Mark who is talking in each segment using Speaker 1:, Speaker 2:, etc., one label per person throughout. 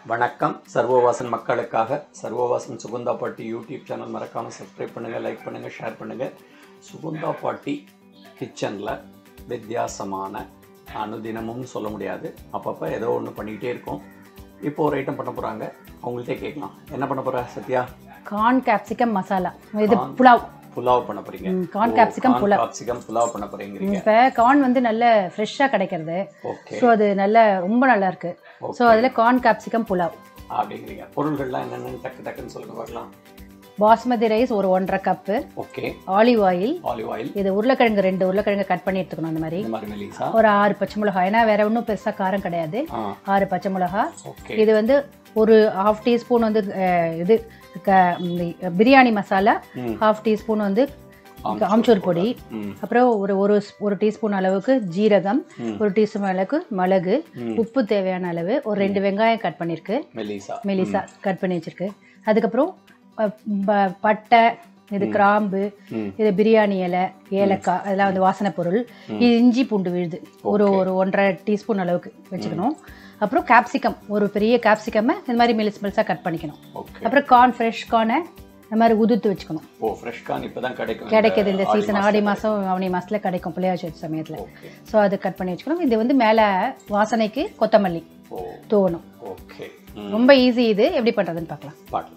Speaker 1: வணக்கம் சர்வவாசன் மக்களுக்காக சர்வவாசன் சுகந்தா பாட்டி யூடியூப் சேனல் மறக்காமல் சப்ஸ்கிரைப் பண்ணுங்கள் லைக் பண்ணுங்கள் ஷேர் பண்ணுங்கள் சுகந்தா பாட்டி கிச்சனில் வித்தியாசமான அனுதினமும் சொல்ல முடியாது அப்பப்போ ஏதோ ஒன்று பண்ணிக்கிட்டே இருக்கோம் இப்போ ஒரு ஐட்டம் பண்ண போகிறாங்க அவங்கள்ட்டே கேட்கலாம் என்ன பண்ண போகிற சத்யா
Speaker 2: கார்ன் கேப்சிகம் மசாலா இது
Speaker 1: Corn.
Speaker 2: புலாவ்
Speaker 1: புலாவ் பண்ண போகிறீங்க
Speaker 2: ம், corn capsicum pulao.
Speaker 1: Capsicum pulao பண்ண போகிறீங்கிறீங்க
Speaker 2: இப்போ கார்ன் வந்து நல்ல ஃப்ரெஷ்ஷாக கிடைக்கிறது
Speaker 1: ஓகே
Speaker 2: ஸோ அது நல்ல ரொம்ப நல்லா இருக்கு ஸோ அதில் கார்ன் கேப்சிகம் புலாவ்
Speaker 1: அப்படிங்கிறீங்க பொருள்கள்லாம் என்னென்னு டக்கு டக்குன்னு சொல்லுங்க பார்க்கலாம்
Speaker 2: பாஸ்மதி ரைஸ் ஒரு ஒன்றரை cup
Speaker 1: okay
Speaker 2: olive oil
Speaker 1: olive oil
Speaker 2: இது உருளைக்கிழங்கு ரெண்டு உருளைக்கிழங்கு கட் பண்ணி எடுத்துக்கணும் அந்த மாதிரி
Speaker 1: இந்த மாதிரி மெலிசா
Speaker 2: ஒரு ஆறு பச்சை மிளகாய் ஏன்னா வேற ஒன்றும் பெருசாக காரம் கிடையாது
Speaker 1: ஆ
Speaker 2: ஆறு பச்சை மிளகா
Speaker 1: ஓகே
Speaker 2: இது வந்து ஒரு ஹாஃப் டீஸ்பூன் வந்து அஹ், இது க- இந்த பிரியாணி மசாலா
Speaker 1: ம்.
Speaker 2: ஹாஃப் டீஸ்பூன் வந்து ஆம்ச்சூர் பொடி
Speaker 1: ம்
Speaker 2: அப்புறம் ஒரு ஒரு ஸ்- ஒரு டீஸ்பூன் அளவுக்கு ஜீரகம்
Speaker 1: ம்.
Speaker 2: ஒரு டீஸ்பூன் அளவுக்கு மிளகு
Speaker 1: ம்.
Speaker 2: உப்பு தேவையான அளவு ஒரு ரெண்டு வெங்காயம் கட் பண்ணியிருக்கு
Speaker 1: மெலிசா
Speaker 2: மெலிசா கட் பண்ணி வச்சிருக்கு அதுக்கப்புறம் அஹ், ப- பட்டை இது கிராம்பு
Speaker 1: ம்
Speaker 2: இது பிரியாணி இலை ஏலக்காய் அதெல்லாம் வந்து வாசனை பொருள் இது இஞ்சி பூண்டு விழுது ஒரு ஒரு ஒன்றரை டீஸ்பூன் அளவுக்கு வச்சுக்கணும் அப்புறம் கேப்சிகம் ஒரு பெரிய கேப்சிகமை இந்த மாதிரி மெலிஸ் மெலிசாக கட் பண்ணிக்கணும்
Speaker 1: ஓகே
Speaker 2: அப்புறம் கார்ன் ஃப்ரெஷ் கார்னை இந்த மாதிரி உதுத்து வச்சுக்கணும்
Speaker 1: ஓ ஃப்ரெஷ் கார்ன் இப்போ தான் கிடைக்கும்
Speaker 2: கிடைக்குது இந்த சீசன் ஆடி மாதம் ஆவணி மாதத்தில் கிடைக்கும் பிள்ளையார் சதுர்த்தி சமயத்தில்
Speaker 1: ஓகே
Speaker 2: ஸோ அது கட் பண்ணி வச்சுக்கணும் இது வந்து மேலே வாசனைக்கு கொத்தமல்லி
Speaker 1: ஓ
Speaker 2: தூவணும்
Speaker 1: ஓகே ம்
Speaker 2: ரொம்ப ஈஸி இது எப்படி பண்ணுறதுன்னு பார்க்கலாம்
Speaker 1: பாட்டு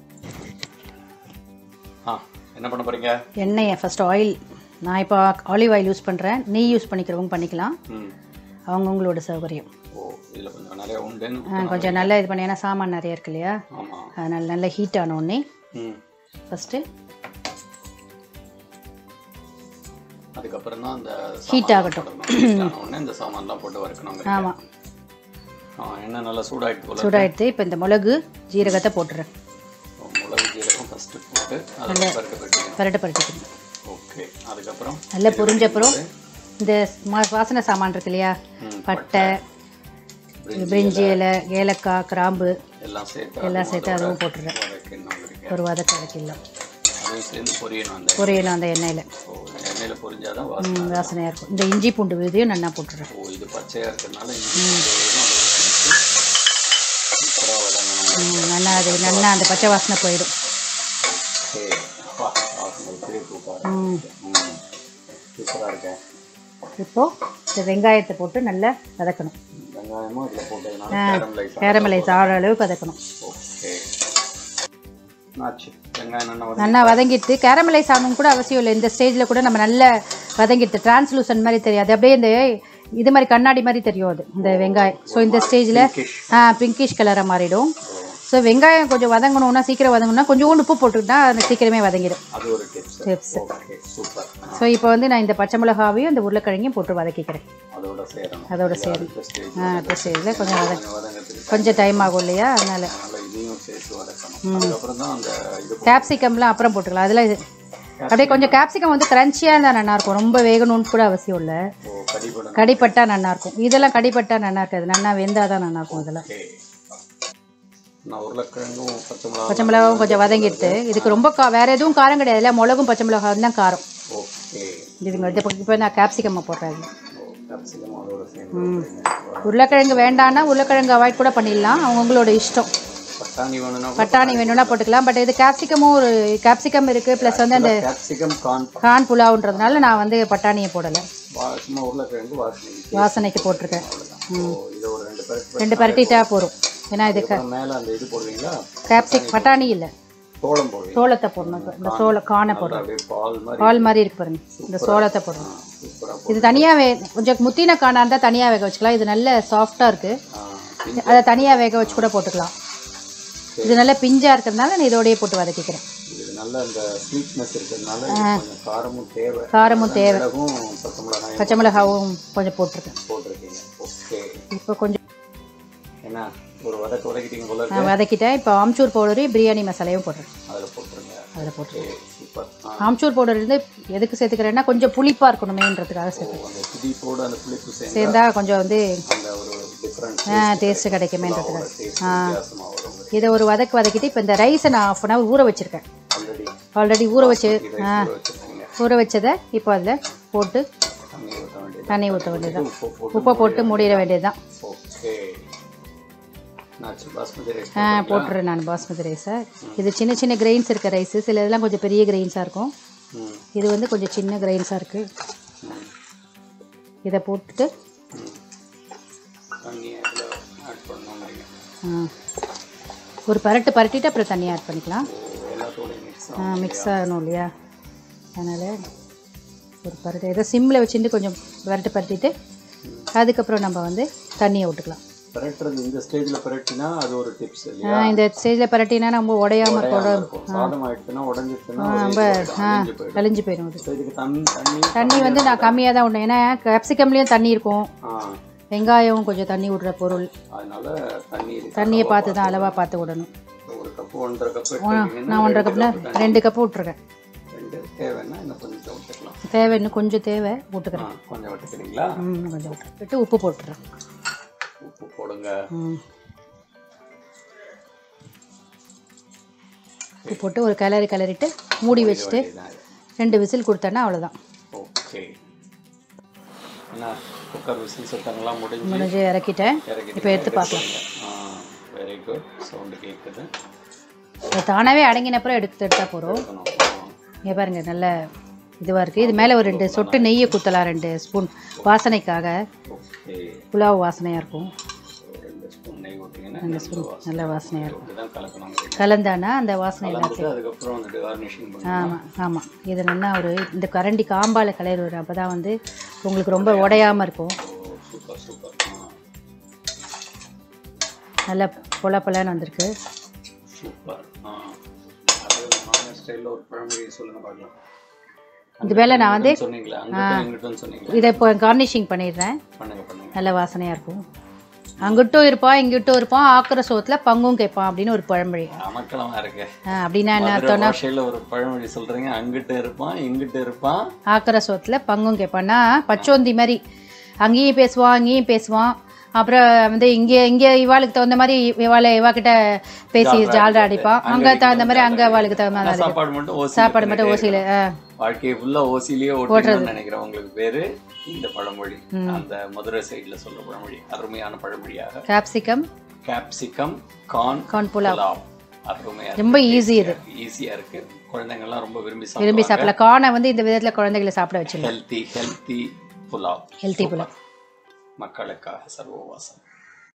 Speaker 1: ஆ என்ன பண்ண போறீங்க
Speaker 2: எண்ணெயை ஃபர்ஸ்ட் ஆயில் நான் இப்போ ஆலிவ் ஆயில் யூஸ் பண்ணுறேன் நெய் யூஸ் பண்ணிக்கிறவங்க பண்ணிக்கலாம்
Speaker 1: ம்
Speaker 2: அவங்கவுங்களோட சௌகரியம்
Speaker 1: ஓ இதில் கொஞ்சம் நிறைய உண்டுன்னு
Speaker 2: ஆ, கொஞ்சம் நல்லா இது பண்ணி ஏன்னா சாமான் நிறைய இருக்கு இல்லையா
Speaker 1: ஆமாம்
Speaker 2: அதனால் நல்லா ஹீட் ஆன உடனே
Speaker 1: ம்
Speaker 2: ஃபஸ்ட்டு
Speaker 1: அதுக்கப்புறம் தான் அந்த
Speaker 2: Heat ஆகட்டும்.
Speaker 1: உடனே இந்த சாமான்லாம் போட்டு வறுக்கணும்
Speaker 2: ஆமாம்
Speaker 1: ஆ எண்ணெய் நல்லா சூடாயிட்டு போல
Speaker 2: சூடாயிடுத்து இப்போ இந்த மிளகு ஜீரகத்தை போட்டுறேன்
Speaker 1: ஓ, மிளகு ஜீரகம் ஃபஸ்ட்டு போட்டு அதை பருக்க கட்டிக்கணும்
Speaker 2: பரட்டை பரட்டிக்கணும்
Speaker 1: ஓகே அதுக்கப்புறம்
Speaker 2: நல்லா பொரிஞ்சப்புறம் இந்த ம- வாசனை சாமான் இருக்கு இல்லையா
Speaker 1: ம்,
Speaker 2: பட்டை பிரிஞ்சி இலை ஏலக்காய் கிராம்பு
Speaker 1: எல்லாம் சேர்த்து
Speaker 2: எல்லாம் சேர்த்து அதுவும் போட்டுறேன்
Speaker 1: வதக்கணும் இருக்கு
Speaker 2: ஒரு வதக்க வதக்கிடலாம்
Speaker 1: அதுவும் சேர்ந்து பொரியணும் அந்த
Speaker 2: பொரியணும் அந்த எண்ணெயில்
Speaker 1: ஓ எண்ணெயில் பொரிஞ்சாதான் வாசனை
Speaker 2: வாசனையாக இருக்கும் இந்த இஞ்சி பூண்டு விழுதையும் நல்லா போட்டுறேன்
Speaker 1: ஓ இது பச்சையாக இருக்கிறதுனால சூப்பராக வதங்கணும்
Speaker 2: ம், நல்லா அது நல்லா அந்த பச்சை வாசனை போயிடும்
Speaker 1: ஓகே அப்பா வாசனை இப்படியே சூப்பராக
Speaker 2: ம்
Speaker 1: ம் சூப்பராக இருக்கேன்
Speaker 2: இப்போது இந்த வெங்காயத்தை போட்டு நல்லா வதக்கணும்
Speaker 1: வெங்காயமும் அதில் போட்டதுனால கேரமலைஸ்
Speaker 2: கேரமலைஸ் ஆகிற அளவுக்கு வதக்கணும்
Speaker 1: ஓகே நாச்சு வெங்காயம் நல்லா வதங்கி
Speaker 2: நல்லா வதங்கிட்டு கேரமலைஸ் ஆகணும் கூட அவசியம் இல்லை இந்த ஸ்டேஜில் கூட நம்ம நல்லா வதங்கிட்டு டிரான்ஸ்லூசன் மாதிரி தெரியாது அப்படியே இந்த இது மாதிரி கண்ணாடி மாதிரி தெரியும் அது இந்த வெங்காயம் ஸோ இந்த ஸ்டேஜில் ஆ பிங்கிஷ் கலராக மாறிடும் ஸோ வெங்காயம் கொஞ்சம் வதங்கணும்னா சீக்கிரம் வதங்கணும்னா கொஞ்சோண்டு உப்பு போட்டுக்கிட்டா அது சீக்கிரமே வதங்கிடும்
Speaker 1: அது ஒரு tips
Speaker 2: tips
Speaker 1: okay super
Speaker 2: so இப்போ வந்து நான் இந்த பச்சை மிளகாவையும் இந்த உருளைக்கிழங்கையும் போட்டு வதக்கிக்கிறேன்
Speaker 1: அதோட சேரணும்
Speaker 2: அதோட சேரும்
Speaker 1: அடுத்த ஸ்டேஜ்
Speaker 2: ஆ அடுத்த ஸ்டேஜில் கொஞ்சம் வதங்க
Speaker 1: கொஞ்சம் வதங்கிறதுக்கு
Speaker 2: கொஞ்சம் டைம் ஆகும் இல்லையா அதனால
Speaker 1: அதனால இதையும் சேர்த்து வதக்கணும் அதுக்கப்புறம் தான் அந்த இது
Speaker 2: கேப்சிகம்லாம் அப்புறம் போட்டுக்கலாம் அதெல்லாம் இது அப்படியே கொஞ்சம் கேப்சிகம் வந்து கிரன்ச்சியாக இருந்தால் நல்லாயிருக்கும் ரொம்ப வேகணும்னு கூட அவசியம் இல்லை
Speaker 1: ஓ கடிபடணும்
Speaker 2: கடிப்பட்டா நல்லாயிருக்கும் இதெல்லாம் கடிப்பட்டா நல்லா இருக்காது நல்லா வெந்தால் தான் நல்லாயிருக்கும் இதெல்லாம்
Speaker 1: ஓகே நான் உருளைக்கிழங்கும் பச்சை மிளகா
Speaker 2: பச்சை மிளகாவும் கொஞ்சம் வதங்கிட்டு இதுக்கு ரொம்ப கா வேறு எதுவும் காரம் கிடையாது இல்லை மிளகும் பச்சை மிளகாவும் தான் காரம்
Speaker 1: ஓகே
Speaker 2: இதுங்க இது இப்போ நான் கேப்சிகம் போடுறேன்
Speaker 1: ஓ கேப்சிகம் அதோட சேர்ந்து
Speaker 2: உருளைக்கிழங்கு வேண்டான்னா உருளைக்கிழங்கு அவாய்ட் கூட பண்ணிடலாம் அவங்கவுங்களோட இஷ்டம்
Speaker 1: பட்டாணி வேணும்னா
Speaker 2: பட்டாணி வேணும்னா போட்டுக்கலாம் பட் இது கேப்சிகமும் ஒரு கேப்சிகம் இருக்குது ப்ளஸ் வந்து அந்த
Speaker 1: கேப்சிகம் கார்ன்
Speaker 2: கான் புலாவுன்றதுனால நான் வந்து பட்டாணியை போடலை
Speaker 1: வா சும்மா உருளைக்கிழங்கு வாசனை
Speaker 2: வாசனைக்கு போட்டிருக்கேன்
Speaker 1: ஓ இதை ஒரு ரெண்டு பேருக்கு
Speaker 2: ரெண்டு பரட்டிட்டா போதும் ஏன்னா இது க-
Speaker 1: மேலே அந்த இது போடுவீங்களா
Speaker 2: கேப்சிக் பட்டாணி இல்லை
Speaker 1: சோளம் போடுவீங்க
Speaker 2: சோளத்தை போடணும் இப்ப. இந்த சோள கானை போடணும்
Speaker 1: அப்படியே பால் மாதிரி
Speaker 2: பால் மாதிரி இருக்கு பாருங்க இந்த சோளத்தை போடணும்
Speaker 1: சூப்பராக
Speaker 2: இது தனியாக வே கொஞ்சம் முத்தின காணா இருந்தால் தனியாக வேக வச்சுக்கலாம் இது நல்ல சாஃப்டாக இருக்குது
Speaker 1: ஆ
Speaker 2: அதை தனியாக வேக வச்சு கூட போட்டுக்கலாம் இது நல்ல பிஞ்சாக இருக்கிறதுனால நான் இதோடயே போட்டு வதக்கிக்கிறேன்
Speaker 1: இது நல்ல அந்த ஸ்வீட்னஸ் இருக்கிறதுனால இது கொஞ்சம் காரமும் தேவை
Speaker 2: காரமும் தேவை
Speaker 1: மிளகும் பச்சை மிளகாயும்
Speaker 2: பச்சை மிளகாவும் கொஞ்சம் போட்டிருக்கேன்
Speaker 1: போட்டிருக்கீங்க ஓகே
Speaker 2: இப்போ கொஞ்சம்
Speaker 1: என்ன ஒரு வதக்க வதக்கிட்டீங்க போல இருக்கு
Speaker 2: நான் வதக்கிட்டேன் இப்போ ஆம்ச்சூர் பவுடரையும் பிரியாணி மசாலையும் போடுறேன்
Speaker 1: அதில் போட்டுருங்க
Speaker 2: அதில் போட்டு
Speaker 1: ஓகே சூப்பர் ஆ
Speaker 2: ஆம்ச்சூர் பவுடர் இருந்து எதுக்கு சேர்த்துக்கிறேன்னா கொஞ்சம் புளிப்பாக இருக்கணுமேன்றதுக்காக சேர்த்து
Speaker 1: அந்த புதிப்போடு அந்த புளிப்பு சேர்ந்து
Speaker 2: சேர்ந்தா கொஞ்சம் வந்து
Speaker 1: அந்த ஒரு டிஃப்ரெண்ட்
Speaker 2: டேஸ்ட்டு கிடைக்குமேன்றதுக்காக
Speaker 1: டேஸ்ட் வித்தியாசமாக வரும்
Speaker 2: இதை ஒரு வதக்கு வதக்கிட்டு இப்போ இந்த ரைஸை நான் ஆஃப் அன் ஹவர் ஊற வச்சுருக்கேன்
Speaker 1: ஆல்ரெடி
Speaker 2: ஆல்ரெடி ஊற வச்சு
Speaker 1: இதை வச்சுருக்கீங்க
Speaker 2: ஊற வச்சதை இப்போ அதில் போட்டு
Speaker 1: தண்ணி ஊற்ற வேண்டியது
Speaker 2: தண்ணி ஊற்ற வேண்டியதுதான்
Speaker 1: உப்பு போட்டு
Speaker 2: உப்பை போட்டு மூடிட வேண்டியதுதான்
Speaker 1: ஓகே நாச்சு பாஸ்மதி ரைஸ்
Speaker 2: ஆ போட்டுறேன் நான் பாஸ்மதி ரைஸை இது சின்ன சின்ன கிரெயின்ஸ் இருக்க ரைஸு சில இதெல்லாம் கொஞ்சம் பெரிய கிரெயின்ஸாக இருக்கும்
Speaker 1: ம்
Speaker 2: இது வந்து கொஞ்சம் சின்ன கிரெயின்ஸாக இருக்குது
Speaker 1: ம்
Speaker 2: இதை போட்டுட்டு
Speaker 1: ம் தண்ணி எவ்வளோ ஆட் பண்ணணும்ன்றீங்க
Speaker 2: ஆ, ஒரு பரட்டு பரட்டிட்டு அப்புறம் தண்ணி ஆட் பண்ணிக்கலாம்
Speaker 1: ஓ எல்லாத்தோடையும் மிக்ஸ்
Speaker 2: ஆ மிக்ஸ் ஆகணும் இல்லையா அதனால் ஒரு பரட்டு ஏதோ சிம்மில் வச்சுட்டு கொஞ்சம் பரட்டு பரட்டிட்டு அதுக்கப்புறம் நம்ம வந்து தண்ணியை விட்டுக்கலாம்
Speaker 1: பரட்டுறது இந்த ஸ்டேஜில் பரட்டினா அது ஒரு டிப்ஸ்
Speaker 2: ஆ,
Speaker 1: இல்லையா
Speaker 2: இந்த ஸ்டேஜில் பரட்டினா நம்ம உடையாம
Speaker 1: உடையாம
Speaker 2: இருக்கோம்
Speaker 1: இருக்கும் சாதம் ஆயிடுச்சுன்னா உடஞ்சிச்சுன்னா
Speaker 2: ரொம்ப ஆ
Speaker 1: போயிடும்
Speaker 2: கழிஞ்சு போயிடும் அது
Speaker 1: ஸோ இதுக்கு தண்ணி தண்ணி
Speaker 2: தண்ணி வந்து நான் கம்மியாக தான் விடணும் ஏன்னா கேப்சிகம்லேயும் தண்ணி இருக்கும்
Speaker 1: ஆ
Speaker 2: வெங்காயம் கொஞ்சம் தண்ணி விடுற பொருள்
Speaker 1: அதனால தண்ணி இருக்கு
Speaker 2: தண்ணியை பார்த்து தான் அளவாக பார்த்து விடணும்
Speaker 1: ஒரு கப்பு ஒன்றரை கப்பு
Speaker 2: நான் ஒன்றரை கப்பில் ரெண்டு கப்பு விட்ருக்கேன்
Speaker 1: ரெண்டு தேவைன்னா இன்னும் கொஞ்சம் விட்டுக்கலாம்
Speaker 2: தேவை இன்னும் கொஞ்சம் தேவை
Speaker 1: ஆ
Speaker 2: விட்டுக்கிறேன்
Speaker 1: கொஞ்சம் விட்டுக்கிறீங்களா
Speaker 2: ம் இன்னும் கொஞ்சம் விட்டு உப்பு போட்டுறேன்
Speaker 1: உப்பு போடுங்க
Speaker 2: ம் உப்பு போட்டு ஒரு கிளறி கிளறிட்டு மூடி வச்சுட்டு
Speaker 1: இதுதான் இது.
Speaker 2: ரெண்டு விசில் கொடுத்தேன்னா அவ்வளோதான்
Speaker 1: ஓகே என்ன குக்கர் விசில் சத்தங்கள்லாம் முடிஞ்சு
Speaker 2: முடிஞ்சு இறக்கிட்டேன்
Speaker 1: இறக்கிட்டு
Speaker 2: இப்போ எடுத்து பார்க்கலாம்
Speaker 1: ஆ வெரி குட் சவுண்டு கேட்குது
Speaker 2: அது தானாகவே அடங்கினப்புறம் எடுத்து எடுத்தால் போகிறோம்
Speaker 1: இருக்கணும்.
Speaker 2: இங்கே பாருங்க நல்ல இதுவாக இருக்குது இது மேலே ஒரு ரெண்டு சொட்டு நெய்யை குத்தலாம் ரெண்டு ஸ்பூன் வாசனைக்காக
Speaker 1: ஓகே
Speaker 2: புலாவ் வாசனையாக இருக்கும்
Speaker 1: ரெண்டு ஸ்பூன் நெய் ஊற்றிங்கன்னா
Speaker 2: ரெண்டு ஸ்பூன் நல்ல வாசனையாக இருக்கும்
Speaker 1: இப்படி தான் கலக்கணும்
Speaker 2: கலந்தானா அந்த வாசனை எல்லாம்
Speaker 1: கலந்துட்டு அதுக்கப்புறம் வந்துட்டு கார்னிஷிங் பண்ணி
Speaker 2: ஆமாம் ஆமாம் இது நல்லா ஒரு இந்த கரண்டி காம்பால் கிளறி வரும் அப்போ தான் வந்து உங்களுக்கு ரொம்ப உடையாமல் இருக்கும்
Speaker 1: ஓ சூப்பர் சூப்பர் ஆ
Speaker 2: நல்ல பொல பொலன்னு வந்திருக்கு
Speaker 1: சூப்பர் ஆ அது மாமன் ஸ்டைலில் ஒரு பழமொழி சொல்லுங்க பார்க்கலாம்
Speaker 2: இது மேலே நான் வந்து
Speaker 1: சொன்னீங்களா அங்கிட்டும் இங்கிட்டும் சொன்னீங்களா
Speaker 2: இதை இப்போ கார்னிஷிங் பண்ணிடுறேன்
Speaker 1: பண்ணுங்க பண்ணுங்க
Speaker 2: நல்ல வாசனையாக இருக்கும் அங்கிட்டும் இருப்பான் இங்கிட்டும் இருப்பான் ஆக்குற சோத்தில் பங்கும் கேட்பான் அப்படின்னு ஒரு பழமொழி
Speaker 1: அமக்கலமா இருக்கு
Speaker 2: ஆ, அப்படின்னா என்ன
Speaker 1: மதுரை
Speaker 2: அர்த்தம்னா
Speaker 1: பாஷையில ஒரு பழமொழி சொல்றீங்க அங்கிட்டு இருப்பான் இங்கிட்டு இருப்பான்
Speaker 2: ஆக்கிற சோத்தில் பங்கும் கேட்பான்னா பச்சோந்தி மாதிரி அங்கேயும் பேசுவான் அங்கேயும் பேசுவான் அப்புறம் வந்து இங்கே இங்கே இவாளுக்கு தகுந்த மாதிரி இவாளை இவாக்கிட்ட பேசி ஜால்ரா அடிப்பான் அங்கே தகுந்த மாதிரி அங்கே இவாளுக்கு தகுந்த மாதிரி
Speaker 1: சாப்பாடு மட்டும் ஓசி
Speaker 2: சாப்பாடு மட்டும் ஓசியில்
Speaker 1: வாழ்க்கையை ஃபுல்லா ஓசிலேயே ஓட்டணும்னு நினைக்கிறேன் உங்களுக்கு பேரு இந்த பழமொழி அந்த மதுரை சைடுல சொல்ற பழமொழி அருமையான பழமொழியாக
Speaker 2: capsicum
Speaker 1: capsicum corn
Speaker 2: corn pulao
Speaker 1: pulao அருமையா
Speaker 2: ரொம்ப ஈஸி இது
Speaker 1: ஈஸியா இருக்கு குழந்தைங்க எல்லாம் ரொம்ப விரும்பி
Speaker 2: விரும்பி
Speaker 1: சாப்பிடுவாங்க
Speaker 2: சாப்பிடலாம் கார்னை வந்து இந்த விதத்தில் குழந்தைகளை சாப்பிட வச்சிடலாம்
Speaker 1: healthy healthy pulao
Speaker 2: healthy pulao
Speaker 1: மக்களுக்காக சர்வவாசம்